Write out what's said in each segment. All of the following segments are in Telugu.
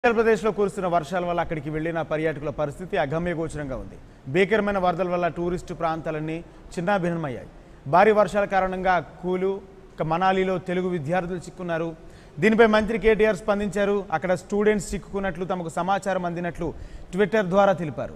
ఆంధ్రప్రదేశ్లో కురుస్తున్న వర్షాల వల్ల అక్కడికి వెళ్లిన పర్యాటకుల పరిస్థితి అగమ్యగోచరంగా ఉంది భీకరమైన వరదల వల్ల టూరిస్టు ప్రాంతాలన్నీ చిన్నాభిన్నమయ్యాయి భారీ వర్షాల కారణంగా కూలు ఇక మనాలిలో తెలుగు విద్యార్థులు చిక్కున్నారు దీనిపై మంత్రి కేటీఆర్ స్పందించారు అక్కడ స్టూడెంట్స్ చిక్కుకున్నట్లు తమకు సమాచారం అందినట్లు ట్విట్టర్ ద్వారా తెలిపారు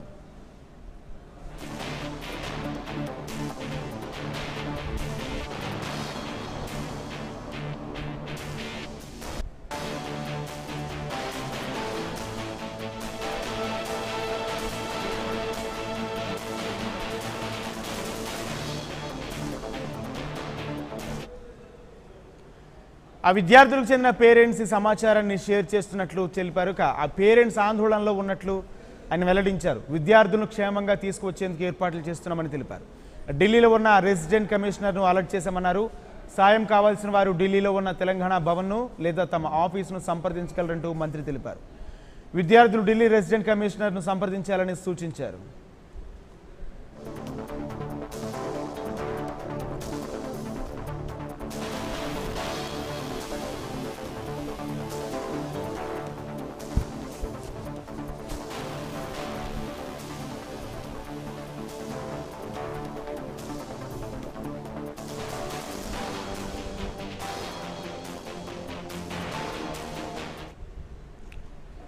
ఆ విద్యార్థులకు చెందిన పేరెంట్స్ ఈ సమాచారాన్ని షేర్ చేస్తున్నట్లు తెలిపారు ఇక ఆ పేరెంట్స్ ఆందోళనలో ఉన్నట్లు ఆయన వెల్లడించారు విద్యార్థులను క్షేమంగా తీసుకువచ్చేందుకు ఏర్పాట్లు చేస్తున్నామని తెలిపారు ఢిల్లీలో ఉన్న రెసిడెంట్ కమిషనర్ను అలర్ట్ చేశామన్నారు సాయం కావాల్సిన వారు ఢిల్లీలో ఉన్న తెలంగాణ భవన్ను లేదా తమ ఆఫీసును సంప్రదించగలరంటూ మంత్రి తెలిపారు విద్యార్థులు ఢిల్లీ రెసిడెంట్ కమిషనర్ను సంప్రదించాలని సూచించారు